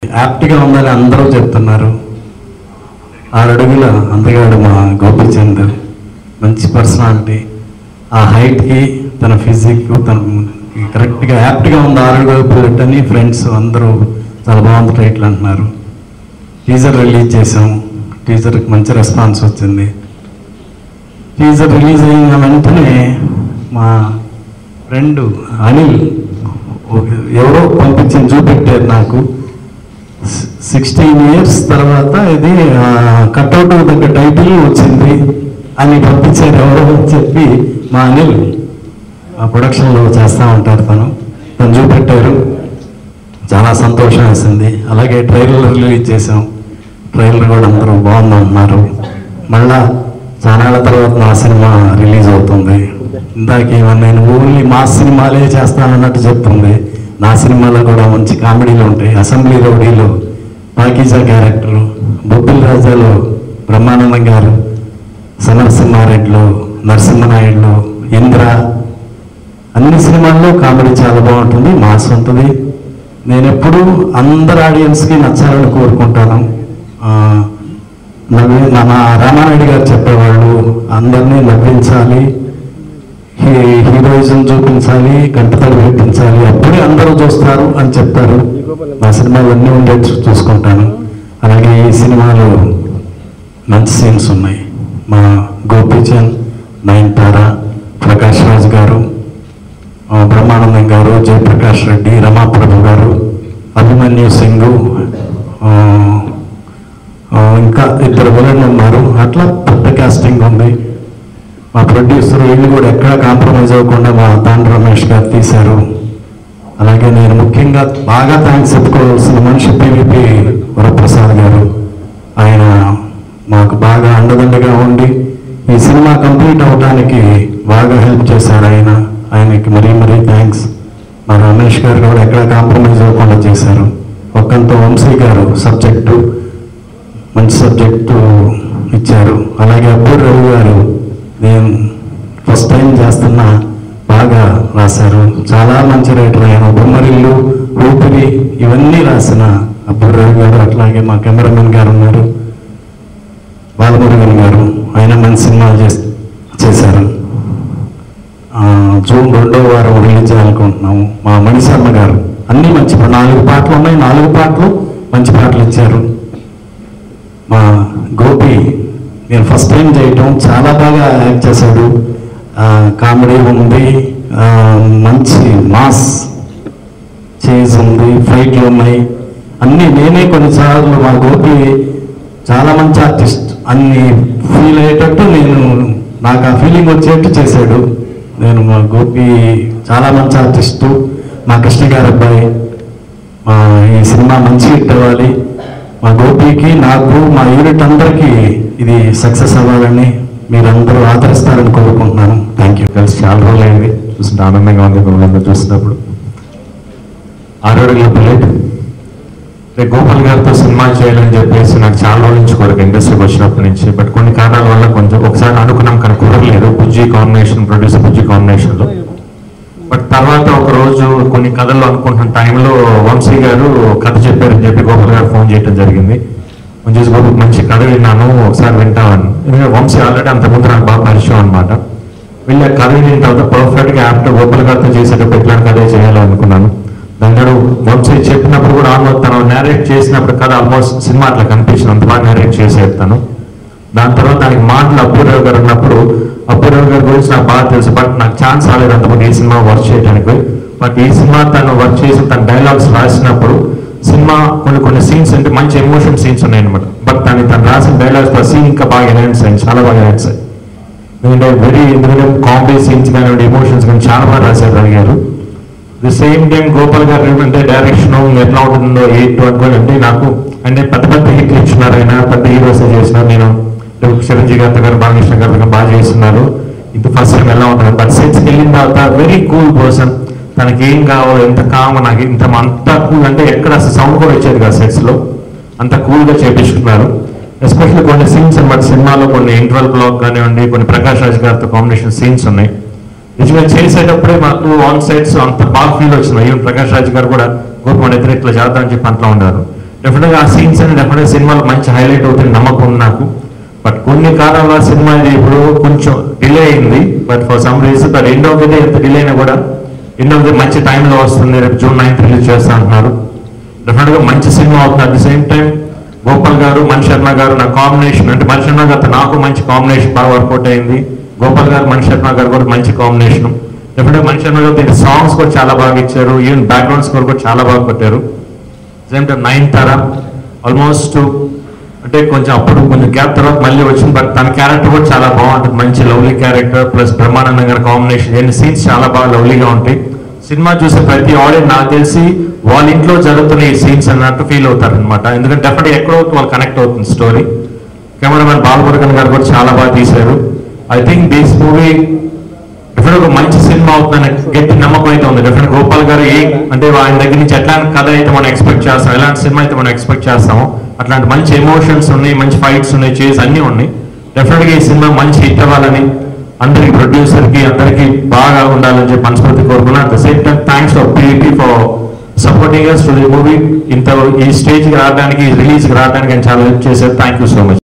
యాప్ట్గా ఉందని అందరూ చెప్తున్నారు ఆరు అడుగుల అందగాడు మా గోపిచంద్ మంచి పర్సనాలిటీ ఆ హైట్కి తన ఫిజిక్ తన కరెక్ట్గా యాప్ట్గా ఉంది ఆరు అడుగుల పిల్లట్ అని ఫ్రెండ్స్ అందరూ చాలా బాగుంది టైటిల్ అంటున్నారు టీజర్ రిలీజ్ చేసాం టీజర్కి మంచి రెస్పాన్స్ వచ్చింది టీజర్ రిలీజ్ అయిన వెంటనే మా ఫ్రెండ్ అనిల్ ఒక- ఎవరో పంపించి చూపెట్టారు నాకు సిక్స్టీన్ ఇయర్స్ తర్వాత ఇది కట్అవుట్ దగ్గర టైటిల్ వచ్చింది అని పంపించారు ఎవరో అని చెప్పి మా అనిల్ ఆ ప్రొడక్షన్లో చేస్తూ ఉంటారు తను తను చూపెట్టారు చాలా సంతోషం వేసింది అలాగే ట్రైలర్ రిలీజ్ చేసాం ట్రైలర్ కూడా అందరూ బాగుంది అంటున్నారు మళ్ళా చాలా తర్వాత నా సినిమా రిలీజ్ అవుతుంది ఇందాక ఏమన్నా నేను ఓన్లీ మా సినిమాలే చేస్తానన్నట్టు చెప్తుంది నా సినిమాలో కూడా మంచి కామెడీలు ఉంటాయి అసెంబ్లీ రౌడీలో పాకీజా క్యారెక్టరు బొబ్బిల్ రాజాలో బ్రహ్మానందం గారు సమరసింహారెడ్డిలో నరసింహనాయుడులో ఇంద్ర అన్ని సినిమాల్లో కామెడీ చాలా బాగుంటుంది మాస్ ఉంటుంది నేను ఎప్పుడు అందరు ఆడియన్స్కి నచ్చాలని కోరుకుంటాను ఆ, నవ్వి మన రామానాయుడు గారు చెప్పేవాళ్ళు అందరినీ నవ్వించాలి హీ- హీరోయిజం చూపించాలి కంటతడి పెట్టించాలి అప్పుడే అందరూ చూస్తారు అని చెప్తారు నా సినిమాలు అన్నీ ఉండేట్టు చూసుకుంటాను అలాగే ఈ సినిమాలో మంచి సీన్స్ ఉన్నాయి మా గోపీచంద్ నయనతార ప్రకాష్ రాజ్ గారు ఆ, బ్రహ్మానందం గారు జయప్రకాష్ రెడ్డి రమాప్రభు గారు అభిమన్యు సింగ్ ఆ, ఆ, ఇంకా ఇద్దరు విలన్లు ఉన్నారు అట్లా పెద్ద కాస్టింగ్ ఉంది మా ప్రొడ్యూసర్ వీళ్ళు కూడా ఎక్కడ కాంప్రమైజ్ అవ్వకుండా మా తాండ్ర రమేష్ గారు తీశారు అలాగే నేను ముఖ్యంగా బాగా థ్యాంక్స్ చెప్పుకోవాల్సిన మనిషి పివిపి వరప్రసాద్ గారు ఆయన మాకు బాగా అండదండగా ఉండి ఈ సినిమా కంప్లీట్ అవడానికి బాగా హెల్ప్ చేశారు ఆయన ఆయనకి మరీ మరీ థ్యాంక్స్ మా రమేష్ గారు కూడా ఎక్కడ కాంప్రమైజ్ అవ్వకుండా చేశారు ఒక్కంతో వంశీ గారు సబ్జెక్టు మంచి సబ్జెక్టు ఇచ్చారు అలాగే అబ్బూర్ రవి గారు నేను ఫస్ట్ టైం చేస్తున్నా బాగా రాశారు చాలా మంచి రైటర్ ఆయన బొమ్మరిల్లు ఊపిరి ఇవన్నీ రాసిన అబ్బూర్ రవి గారు అట్లాగే మా కెమెరామెన్ గారు ఉన్నారు బాలమురుగన్ గారు ఆయన మంచి సినిమాలు చేస్ చేశారు ఆ, జూన్ రెండో వారం రిలీజ్ చేయాలనుకుంటున్నాము మా మణిశర్మ గారు అన్ని మంచి పా- నాలుగు పాటలు ఉన్నాయి నాలుగు పాటలు మంచి పాటలు ఇచ్చారు మా గోపి నేను ఫస్ట్ టైం చేయటం చాలా బాగా యాక్ట్ చేశాడు ఆ, కామెడీ ఉంది ఆ, మంచి మాస్ చేజ్ ఉంది ఫైట్లు ఉన్నాయి అన్నీ నేనే కొన్నిసార్లు మా గోపి చాలా మంచి ఆర్టిస్ట్ అన్ని ఫీల్ అయ్యేటట్టు నేను నాకు ఆ ఫీలింగ్ వచ్చేట్టు చేశాడు నేను మా గోపి చాలా మంచి ఆర్టిస్టు మా కృష్ణ గారి అబ్బాయి మా ఈ సినిమా మంచి హిట్ అవ్వాలి మా గోపికి నాకు మా యూనిట్ అందరికీ ఇది సక్సెస్ అవ్వాలని మీరందరూ ఆదరిస్తారని కోరుకుంటున్నాను థ్యాంక్ యూ కలిసి చాలా రోజులు అయింది చూస్తుంటే ఆనందంగా ఉంది మిమ్మల్ని అందరూ చూసినప్పుడు ఆరోగ్య బుల్లెట్ రేపు గోపాల్ గారితో సినిమా చేయాలని చెప్పేసి నాకు చాలా రోజుల నుంచి కోరిక ఇండస్ట్రీకి వచ్చినప్పటి నుంచి బట్ కొన్ని కారణాల వల్ల కొంచెం ఒకసారి అనుకున్నాం కానీ కుదరలేదు బుజ్జి కాంబినేషన్ ప్రొడ్యూసర్ బుజ్జి కాంబినేషన్లో బట్ తర్వాత ఒక రోజు కొన్ని కథలు అనుకుంటున్న టైంలో వంశీ గారు కథ చెప్పారని చెప్పి గోపాల్ గారు ఫోన్ చేయడం జరిగింది ఫోన్ చేసి గోపాల్ మంచి కథ విన్నాను ఒకసారి వింటామని ఎందుకంటే వంశీ ఆల్రెడీ అంతకుముందు నాకు బాగా పరిచయం అనమాట వీళ్ళ కథ విన్న తర్వాత పర్ఫెక్ట్గా యాప్ట్ గోపాల్ గారితో చేసేటప్పుడు ఇట్లాంటి కథే చేయాలనుకున్నాను దాని తర్వాత వంశీ చెప్పినప్పుడు కూడా ఆల్మోస్ట్ తను నేరేట్ చేసినప్పుడు కథ ఆల్మోస్ట్ సినిమా అట్లా కనిపించింది అంత బాగా నేరేట్ చేసేది తను దాని తర్వాత దానికి మాటలు అప్పూరావు గారు ఉన్నప్పుడు అప్పూరావు గారి గురించి నాకు బాగా తెలుసు బట్ నాకు ఛాన్స్ రాలేదు అంతకుముందు ఈ సినిమా వర్క్ చేయడానికి బట్ ఈ సినిమా తను వర్క్ చేసి తన డైలాగ్స్ రాసినప్పుడు సినిమా కొన్ని కొన్ని సీన్స్ అంటే మంచి ఎమోషన్ సీన్స్ ఉన్నాయి అనమాట బట్ దాన్ని తను రాసిన డైలాగ్స్ సీన్ ఇంకా బాగా ఎనౌన్స్ అయ్యింది చాలా బాగా ఎనౌన్స్ అయ్యి ఎందుకంటే వెరీ ఎందుకంటే కామెడీ సీన్స్ కానివ్వండి ఎమోషన్స్ కానీ చాలా బాగా రాశారు రవి గారు ది సేమ్ టైం గోపాల్ గారు అంటే డైరెక్షన్ ఎట్లా ఉంటుందో ఎయిట్ అనుకోని అంటే నాకు అంటే పెద్ద పెద్ద హిట్లు ఇచ్చినారు ఆయన పెద్ద హీరోస్ చేసినారు నేను చిరంజీవి గారితో గారు బాలకృష్ణ గారితో గారు బాగా చేస్తున్నారు ఇది ఫస్ట్ టైం ఎలా ఉంటుంది బట్ సెట్స్కి వెళ్ళిన తర్వాత వెరీ కూల్ పర్సన్ తనకి ఏం కావాలో ఎంత కామ నాకు ఇంత అంత కూల్ అంటే ఎక్కడ అసలు సౌండ్ కూడా వచ్చేది కదా సెట్స్ లో అంత కూల్ గా చేపించుకున్నారు ఎస్పెషల్లీ కొన్ని సీన్స్ అన్నమాట సినిమాలో కొన్ని ఇంటర్వల్ బ్లాక్ కానివ్వండి కొన్ని ప్రకాష్ రాజ్ గారితో కాంబినేషన్ సీన్స్ ఉన్నాయి నిజంగా చేసేటప్పుడే మాకు ఆన్ సైడ్స్ అంత బాగా ఫీల్ వచ్చింది ఈవెన్ ప్రకాష్ రాజ్ గారు కూడా గోపి మన ఇద్దరు ఇట్లా చేద్దాం అని చెప్పి అంట్లో ఉన్నారు డెఫినెట్గా ఆ సీన్స్ అని డెఫినెట్గా సినిమాలో మంచి హైలైట్ అవుతుంది నమ్మకం ఉంది నాకు బట్ కొన్ని కారణాల సినిమా ఇది ఇప్పుడు కొంచెం డిలే అయింది but for some reason but end of the ఎంత డిలే అయినా కూడా ఎండ్ ఆఫ్ ది మంచి టైంలో వస్తుంది రేపు జూన్ నైన్త్ రిలీజ్ చేస్తా అంటున్నారు డెఫినెట్గా మంచి సినిమా అవుతుంది at the same time Gopal garu Mani Sharma గారు నా కాంబినేషన్ అంటే మణి శర్మ గారితో నాకు మంచి కాంబినేషన్ బాగా వర్కౌట్ అయింది గోపాల్ గారు మణి శర్మ గారు కూడా మంచి కాంబినేషన్ డెఫినెట్గా మణి శర్మ గారు దీని సాంగ్స్ కూడా చాలా బాగా ఇచ్చారు ఈవెన్ బ్యాక్గ్రౌండ్ స్కోర్ కూడా చాలా బాగా కొట్టారు same time Nayanthara almost అంటే కొంచెం అప్పుడు కొంచెం గ్యాప్ తర్వాత మళ్ళీ వచ్చింది బట్ తన క్యారెక్టర్ కూడా చాలా బాగుంటుంది మంచి లవ్లీ క్యారెక్టర్ ప్లస్ బ్రహ్మానందం గారి కాంబినేషన్ ఎన్ని సీన్స్ చాలా బాగా లవ్లీగా ఉంటాయి సినిమా చూసే ప్రతి ఆడియన్స్ నాకు తెలిసి వాళ్ళ ఇంట్లో జరుగుతున్న ఈ సీన్స్ అన్నట్టు ఫీల్ అవుతారు అనమాట ఎందుకంటే డెఫినెట్ ఎక్కడో వాళ్ళు కనెక్ట్ అవుతుంది స్టోరీ కెమెరామెన్ బాలమురుగన్ గారు కూడా చాలా బాగా తీశారు I think this movie definite ఒక మంచి సినిమా అవుతుందని గట్టి నమ్మకం అయితే ఉంది డెఫినెట్ గోపాల్ గారు ఏ అంటే ఆయన దగ్గర నుంచి ఎట్లాంటి కథ అయితే మనం ఎక్స్పెక్ట్ చేస్తాం ఎలాంటి సినిమా అయితే మనం ఎక్స్పెక్ట్ చేస్తామో అట్లాంటి మంచి ఎమోషన్స్ ఉన్నాయి మంచి ఫైట్స్ ఉన్నాయి చేసి అన్నీ ఉన్నాయి డెఫినెట్ గా ఈ సినిమా మంచి హిట్ అవ్వాలని అందరికి ప్రొడ్యూసర్ కి అందరికి బాగా ఉండాలని చెప్పి మనస్ఫూర్తి కోరుకున్నాను at the same time thanks for PET for supporting to the movie ఇంత ఈ స్టేజ్ కి రావడానికి రిలీజ్ కి రావడానికి ఆయన చాలా హెల్ప్ చేశారు థ్యాంక్ యూ సో మచ్